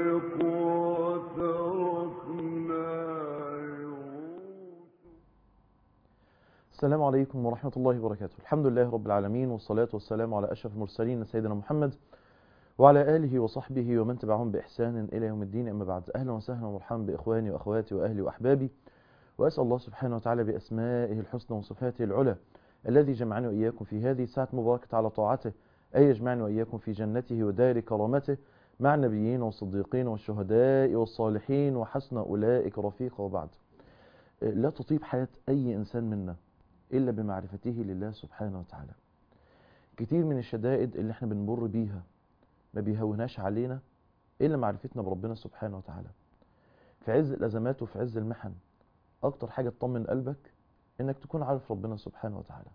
السلام عليكم ورحمة الله وبركاته الحمد لله رب العالمين والصلاة والسلام على أشرف المرسلين سيدنا محمد وعلى آله وصحبه ومن تبعهم بإحسان إلى يوم الدين أما بعد أهلا وسهلا ومرحبا بإخواني وأخواتي وأهلي وأحبابي وأسأل الله سبحانه وتعالى بأسمائه الحسنى وصفاته العلى الذي جمعني وإياكم في هذه الساعة مباركة على طاعته أن يجمعني وإياكم في جنته ودار كرامته مع النبيين والصديقين والشهداء والصالحين وحسن أولئك رفيقا وبعد لا تطيب حياة أي إنسان منا إلا بمعرفته لله سبحانه وتعالى كتير من الشدائد اللي احنا بنمر بيها ما بيهوناش علينا إلا معرفتنا بربنا سبحانه وتعالى في عز الأزمات وفي عز المحن أكتر حاجة تطمن قلبك إنك تكون عارف ربنا سبحانه وتعالى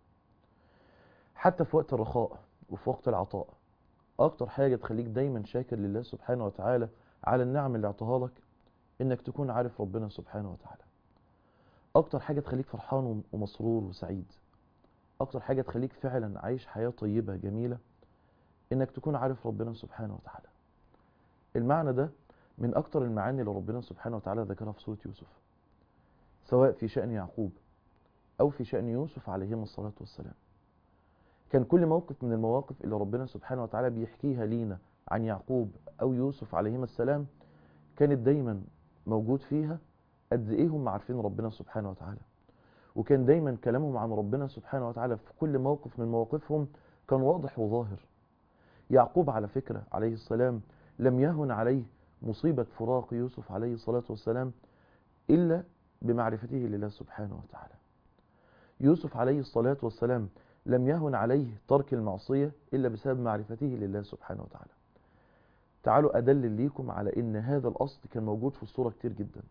حتى في وقت الرخاء وفي وقت العطاء أكتر حاجة تخليك دايما شاكر لله سبحانه وتعالى على النعم اللي اعطاها لك إنك تكون عارف ربنا سبحانه وتعالى اكتر حاجة تخليك فرحان ومسرور وسعيد اكتر حاجة تخليك فعلا عايش حياة طيبة جميلة انك تكون عارف ربنا سبحانه وتعالى المعنى ده من اكتر المعاني اللي ربنا سبحانه وتعالى ذكرها في سورة يوسف سواء في شأن يعقوب او في شأن يوسف عليهما الصلاة والسلام كان كل موقف من المواقف اللي ربنا سبحانه وتعالى بيحكيها لينا عن يعقوب او يوسف عليهما السلام كانت دايما موجود فيها قد ايه هم عارفين ربنا سبحانه وتعالى وكان دايما كلامهم عن ربنا سبحانه وتعالى في كل موقف من مواقفهم كان واضح وظاهر يعقوب على فكرة عليه السلام لم يهن عليه مصيبة فراق يوسف عليه الصلاة والسلام إلا بمعرفته لله سبحانه وتعالى يوسف عليه الصلاة والسلام لم يهن عليه ترك المعصية إلا بسبب معرفته لله سبحانه وتعالى تعالوا أدلل ليكم على إن هذا الأصل كان موجود في الصورة كتير جداً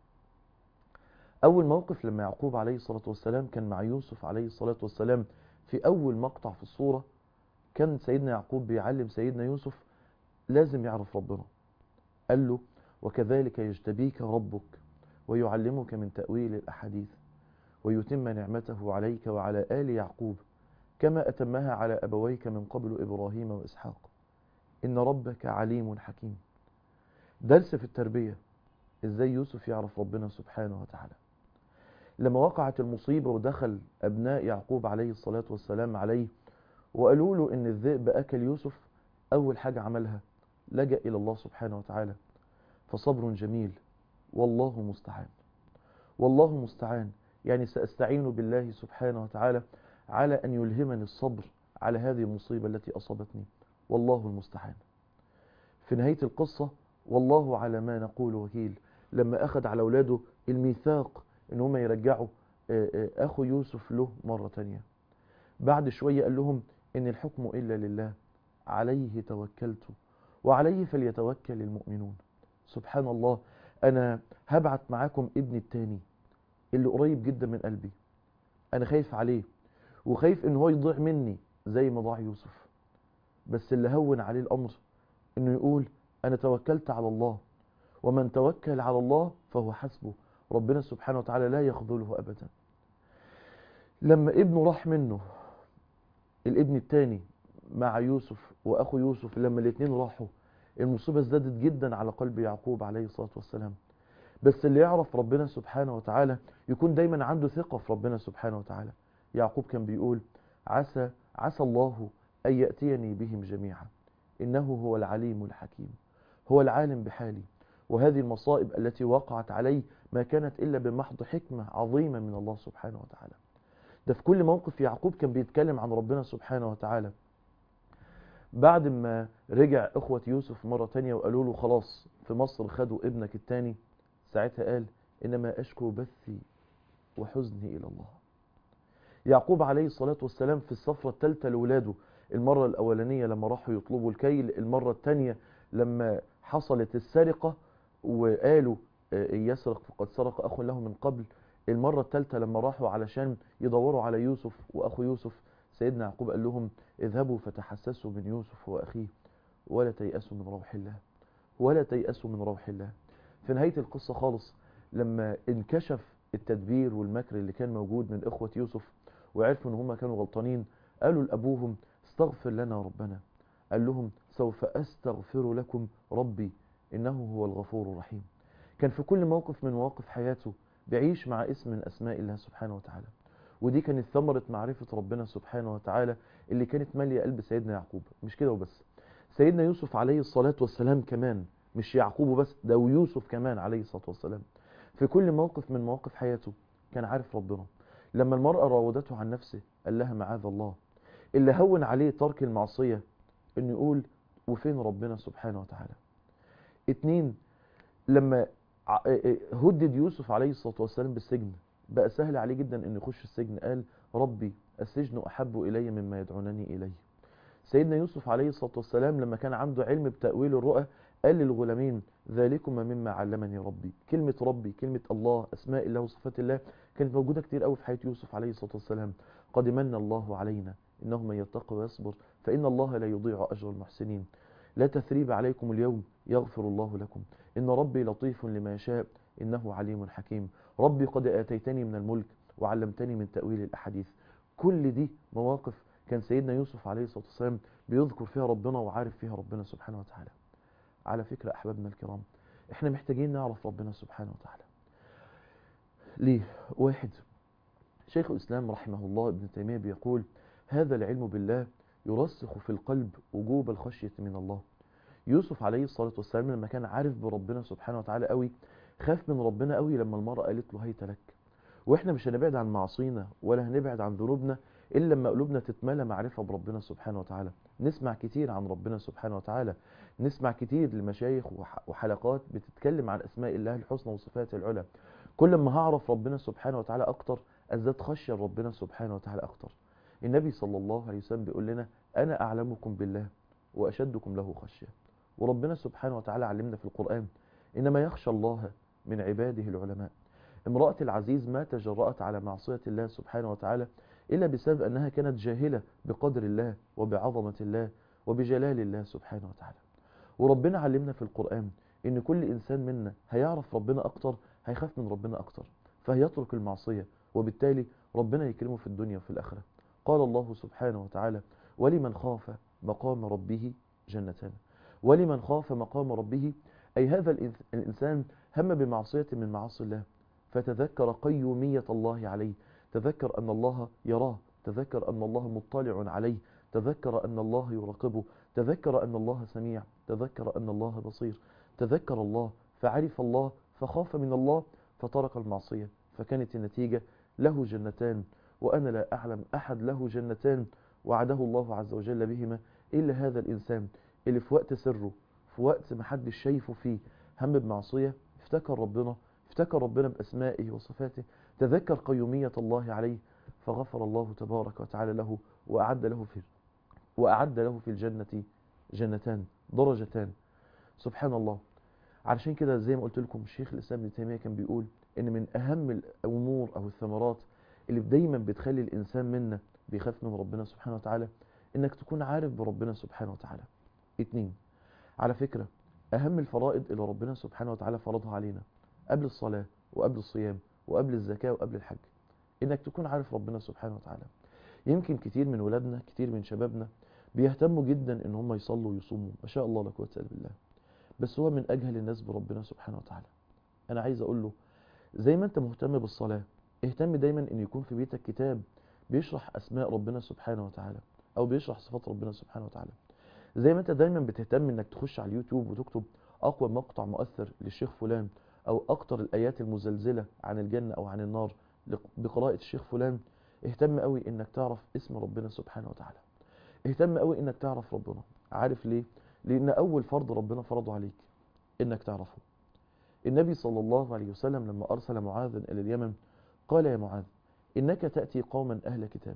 أول موقف لما يعقوب عليه الصلاة والسلام كان مع يوسف عليه الصلاة والسلام في أول مقطع في الصورة كان سيدنا يعقوب بيعلم سيدنا يوسف لازم يعرف ربنا قال له وكذلك يجتبيك ربك ويعلمك من تأويل الأحاديث ويتم نعمته عليك وعلى آل يعقوب كما أتمها على أبويك من قبل إبراهيم وإسحاق إن ربك عليم حكيم درس في التربية إزاي يوسف يعرف ربنا سبحانه وتعالى لما وقعت المصيبة ودخل أبناء يعقوب عليه الصلاة والسلام عليه وقالوا له إن الذئب أكل يوسف أول حاجة عملها لجأ إلى الله سبحانه وتعالى فصبر جميل والله مستعان والله مستعان يعني سأستعين بالله سبحانه وتعالى على أن يلهمني الصبر على هذه المصيبة التي أصابتني والله المستعان في نهاية القصة والله على ما نقول وكيل لما أخذ على أولاده الميثاق ان هم يرجعوا اخو يوسف له مرة تانية بعد شوية قال لهم ان الحكم الا لله عليه توكلت وعليه فليتوكل المؤمنون سبحان الله انا هبعت معاكم ابني التاني اللي قريب جدا من قلبي انا خايف عليه وخايف ان هو يضيع مني زي ما ضاع يوسف بس اللي هون عليه الامر انه يقول انا توكلت على الله ومن توكل على الله فهو حسبه ربنا سبحانه وتعالى لا يخذله أبدا لما ابنه راح منه الابن الثاني مع يوسف وأخو يوسف لما الاثنين راحوا المصيبة ازدادت جدا على قلب يعقوب عليه الصلاة والسلام بس اللي يعرف ربنا سبحانه وتعالى يكون دايما عنده ثقة في ربنا سبحانه وتعالى يعقوب كان بيقول عسى عسى الله أن يأتيني بهم جميعا إنه هو العليم الحكيم هو العالم بحالي وهذه المصائب التي وقعت علي ما كانت إلا بمحض حكمة عظيمة من الله سبحانه وتعالى ده في كل موقف يعقوب كان بيتكلم عن ربنا سبحانه وتعالى بعد ما رجع إخوة يوسف مرة تانية وقالوا له خلاص في مصر خدوا ابنك التاني ساعتها قال إنما أشكو بثي وحزني إلى الله يعقوب عليه الصلاة والسلام في السفرة الثالثة لولاده المرة الأولانية لما راحوا يطلبوا الكيل المرة الثانية لما حصلت السرقة وقالوا يسرق فقد سرق أخ له من قبل المرة الثالثة لما راحوا علشان يدوروا على يوسف وأخو يوسف سيدنا يعقوب قال لهم اذهبوا فتحسسوا من يوسف وأخيه ولا تيأسوا من روح الله ولا تيأسوا من روح الله في نهاية القصة خالص لما انكشف التدبير والمكر اللي كان موجود من إخوة يوسف وعرفوا ان هم كانوا غلطانين قالوا لأبوهم استغفر لنا ربنا قال لهم سوف أستغفر لكم ربي إنه هو الغفور الرحيم كان في كل موقف من مواقف حياته بيعيش مع اسم من أسماء الله سبحانه وتعالى ودي كانت ثمرة معرفة ربنا سبحانه وتعالى اللي كانت مالية قلب سيدنا يعقوب مش كده وبس سيدنا يوسف عليه الصلاة والسلام كمان مش يعقوب بس ده ويوسف كمان عليه الصلاة والسلام في كل موقف من مواقف حياته كان عارف ربنا لما المرأة راودته عن نفسه قال لها معاذ الله اللي هون عليه ترك المعصية انه يقول وفين ربنا سبحانه وتعالى اتنين لما هدد يوسف عليه الصلاة والسلام بالسجن بقى سهل عليه جدا انه يخش السجن قال ربي السجن احب الي مما يدعونني اليه سيدنا يوسف عليه الصلاة والسلام لما كان عنده علم بتأويل الرؤى قال للغلامين ذلكما مما علمني ربي كلمة ربي كلمة الله أسماء الله وصفات الله كانت موجودة كتير قوي في حياة يوسف عليه الصلاة والسلام قد من الله علينا إنه من يتقي ويصبر فإن الله لا يضيع أجر المحسنين لا تثريب عليكم اليوم يغفر الله لكم إن ربي لطيف لما يشاء إنه عليم حكيم ربي قد آتيتني من الملك وعلمتني من تأويل الأحاديث كل دي مواقف كان سيدنا يوسف عليه الصلاة والسلام بيذكر فيها ربنا وعارف فيها ربنا سبحانه وتعالى على فكرة أحبابنا الكرام احنا محتاجين نعرف ربنا سبحانه وتعالى ليه واحد شيخ الإسلام رحمه الله ابن تيمية بيقول هذا العلم بالله يرسخ في القلب وجوب الخشية من الله يوسف عليه الصلاة والسلام لما كان عارف بربنا سبحانه وتعالى قوي خاف من ربنا قوي لما المرأة قالت له هيت لك واحنا مش هنبعد عن معصينا ولا هنبعد عن ذنوبنا إلا لما قلوبنا تتملى معرفة بربنا سبحانه وتعالى نسمع كتير عن ربنا سبحانه وتعالى نسمع كتير لمشايخ وحلقات بتتكلم عن أسماء الله الحسنى وصفاته العلى كل ما هعرف ربنا سبحانه وتعالى أكتر أزداد خشية ربنا سبحانه وتعالى أكتر النبي صلى الله عليه وسلم بيقول لنا أنا أعلمكم بالله وأشدكم له خشية وربنا سبحانه وتعالى علمنا في القرآن إنما يخشى الله من عباده العلماء امرأة العزيز ما تجرأت على معصية الله سبحانه وتعالى إلا بسبب أنها كانت جاهلة بقدر الله وبعظمة الله وبجلال الله سبحانه وتعالى وربنا علمنا في القرآن إن كل إنسان منا هيعرف ربنا أكتر هيخاف من ربنا أكتر فهيترك المعصية وبالتالي ربنا يكرمه في الدنيا وفي الآخرة قال الله سبحانه وتعالى ولمن خاف مقام ربه جنتان ولمن خاف مقام ربه أي هذا الإنسان هم بمعصية من معاصي الله فتذكر قيومية الله عليه تذكر أن الله يراه تذكر أن الله مطلع عليه تذكر أن الله يراقبه تذكر أن الله سميع تذكر أن الله بصير تذكر الله فعرف الله فخاف من الله فترك المعصية فكانت النتيجة له جنتان وأنا لا أعلم أحد له جنتان وعده الله عز وجل بهما إلا هذا الإنسان اللي في وقت سره في وقت ما حدش شايفه فيه هم بمعصية افتكر ربنا افتكر ربنا بأسمائه وصفاته تذكر قيومية الله عليه فغفر الله تبارك وتعالى له وأعد له في وأعد له في الجنة جنتان درجتان سبحان الله علشان كده زي ما قلت لكم الشيخ الإسلام ابن تيمية كان بيقول إن من أهم الأمور أو الثمرات اللي دايما بتخلي الإنسان منا بيخاف من ربنا سبحانه وتعالى إنك تكون عارف بربنا سبحانه وتعالى اتنين على فكرة أهم الفرائض اللي ربنا سبحانه وتعالى فرضها علينا قبل الصلاة وقبل الصيام وقبل الزكاة وقبل الحج إنك تكون عارف ربنا سبحانه وتعالى يمكن كتير من ولادنا كتير من شبابنا بيهتموا جدا ان هم يصلوا ويصوموا ما شاء الله لا قوه الا بالله بس هو من اجهل الناس بربنا سبحانه وتعالى انا عايز اقول له زي ما انت مهتم بالصلاه اهتم دايما ان يكون في بيتك كتاب بيشرح اسماء ربنا سبحانه وتعالى او بيشرح صفات ربنا سبحانه وتعالى زي ما انت دايما بتهتم انك تخش على اليوتيوب وتكتب اقوى مقطع مؤثر للشيخ فلان او اكتر الايات المزلزله عن الجنه او عن النار بقراءه الشيخ فلان اهتم قوي انك تعرف اسم ربنا سبحانه وتعالى اهتم قوي انك تعرف ربنا عارف ليه لان اول فرض ربنا فرضه عليك انك تعرفه النبي صلى الله عليه وسلم لما ارسل معاذ الى اليمن قال يا معاذ انك تاتي قوما اهل كتاب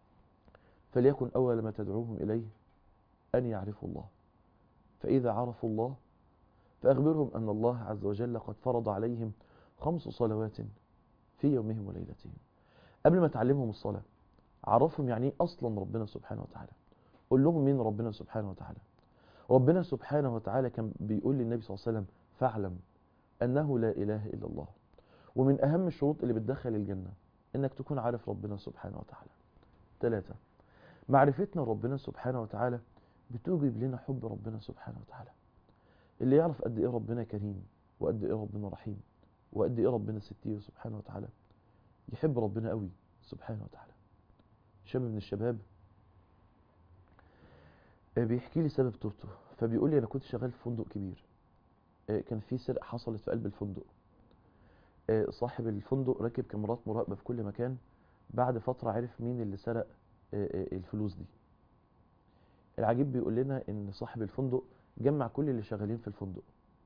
فليكن اول ما تدعوهم اليه ان يعرفوا الله فاذا عرفوا الله فاخبرهم ان الله عز وجل قد فرض عليهم خمس صلوات في يومهم وليلتهم قبل ما تعلمهم الصلاه عرفهم يعني ايه اصلا ربنا سبحانه وتعالى قول لهم مين ربنا سبحانه وتعالى ربنا سبحانه وتعالى كان بيقول للنبي صلى الله عليه وسلم فاعلم انه لا اله الا الله ومن اهم الشروط اللي بتدخل الجنه انك تكون عارف ربنا سبحانه وتعالى ثلاثة معرفتنا ربنا سبحانه وتعالى بتوجب لنا حب ربنا سبحانه وتعالى اللي يعرف قد ايه ربنا كريم وقد ايه ربنا رحيم وقد ايه ربنا ستير سبحانه وتعالى يحب ربنا قوي سبحانه وتعالى شاب من الشباب آه، بيحكي لي سبب توبته فبيقول لي انا كنت شغال في فندق كبير آه، كان في سرقه حصلت في قلب الفندق آه، صاحب الفندق ركب كاميرات مراقبه في كل مكان بعد فتره عرف مين اللي سرق آه، آه، الفلوس دي العجيب بيقول لنا ان صاحب الفندق جمع كل اللي شغالين في الفندق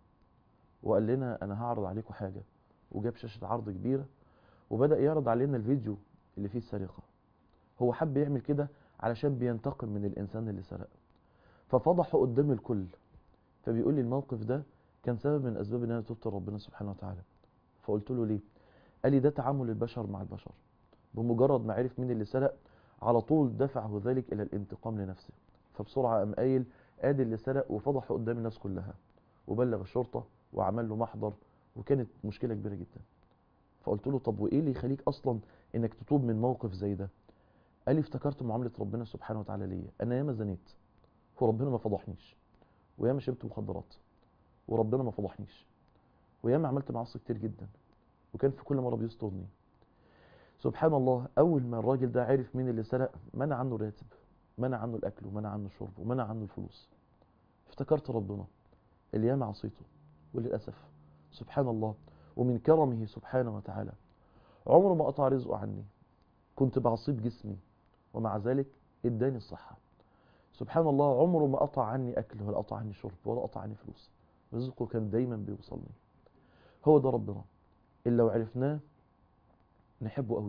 وقال لنا انا هعرض عليكم حاجه وجاب شاشه عرض كبيره وبدا يعرض علينا الفيديو اللي فيه السرقه هو حب يعمل كده علشان بينتقم من الانسان اللي سرق ففضحه قدام الكل فبيقول لي الموقف ده كان سبب من اسباب ان انا تبت ربنا سبحانه وتعالى فقلت له ليه قال لي ده تعامل البشر مع البشر بمجرد ما عرف مين اللي سرق على طول دفعه ذلك الى الانتقام لنفسه فبسرعه قام قايل ادي اللي سرق وفضحه قدام الناس كلها وبلغ الشرطه وعمل له محضر وكانت مشكله كبيره جدا فقلت له طب وايه اللي يخليك اصلا انك تتوب من موقف زي ده قال لي افتكرت معامله ربنا سبحانه وتعالى ليا انا ياما زنيت وربنا ما فضحنيش وياما شربت مخدرات وربنا ما فضحنيش وياما عملت معاصي كتير جدا وكان في كل مره بيسترني سبحان الله اول ما الراجل ده عرف مين اللي سرق منع عنه الراتب منع عنه الاكل ومنع عنه الشرب ومنع عنه الفلوس افتكرت ربنا اللي ياما عصيته وللاسف سبحان الله ومن كرمه سبحانه وتعالى عمره ما قطع رزقه عني كنت بعصيه بجسمي ومع ذلك اداني الصحه سبحان الله عمره ما قطع عني اكل ولا قطع عني شرب ولا قطع عني فلوس رزقه كان دايما بيوصلني هو ده ربنا اللي لو عرفناه نحبه قوي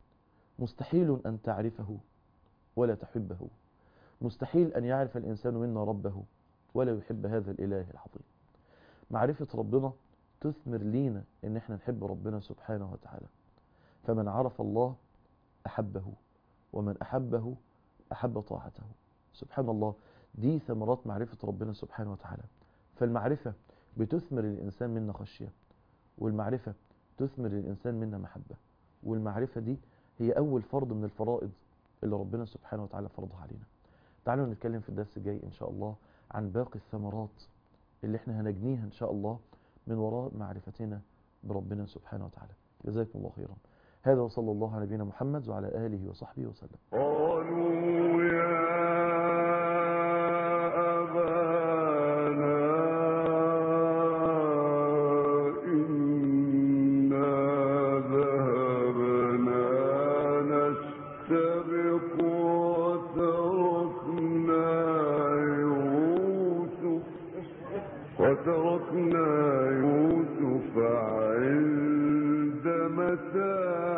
مستحيل ان تعرفه ولا تحبه مستحيل ان يعرف الانسان منا ربه ولا يحب هذا الاله العظيم معرفه ربنا تثمر لينا ان احنا نحب ربنا سبحانه وتعالى فمن عرف الله احبه ومن احبه احب طاعته سبحان الله دي ثمرات معرفة ربنا سبحانه وتعالى فالمعرفة بتثمر الإنسان منا خشية والمعرفة تثمر الإنسان منا محبة والمعرفة دي هي أول فرض من الفرائض اللي ربنا سبحانه وتعالى فرضها علينا تعالوا نتكلم في الدرس الجاي إن شاء الله عن باقي الثمرات اللي احنا هنجنيها إن شاء الله من وراء معرفتنا بربنا سبحانه وتعالى جزاكم الله خيرا هذا وصلى الله على نبينا محمد وعلى آله وصحبه وسلم قالوا يا أبانا إنا ذهبنا نستبق وتركنا يوسف وتركنا يوسف عند متاعنا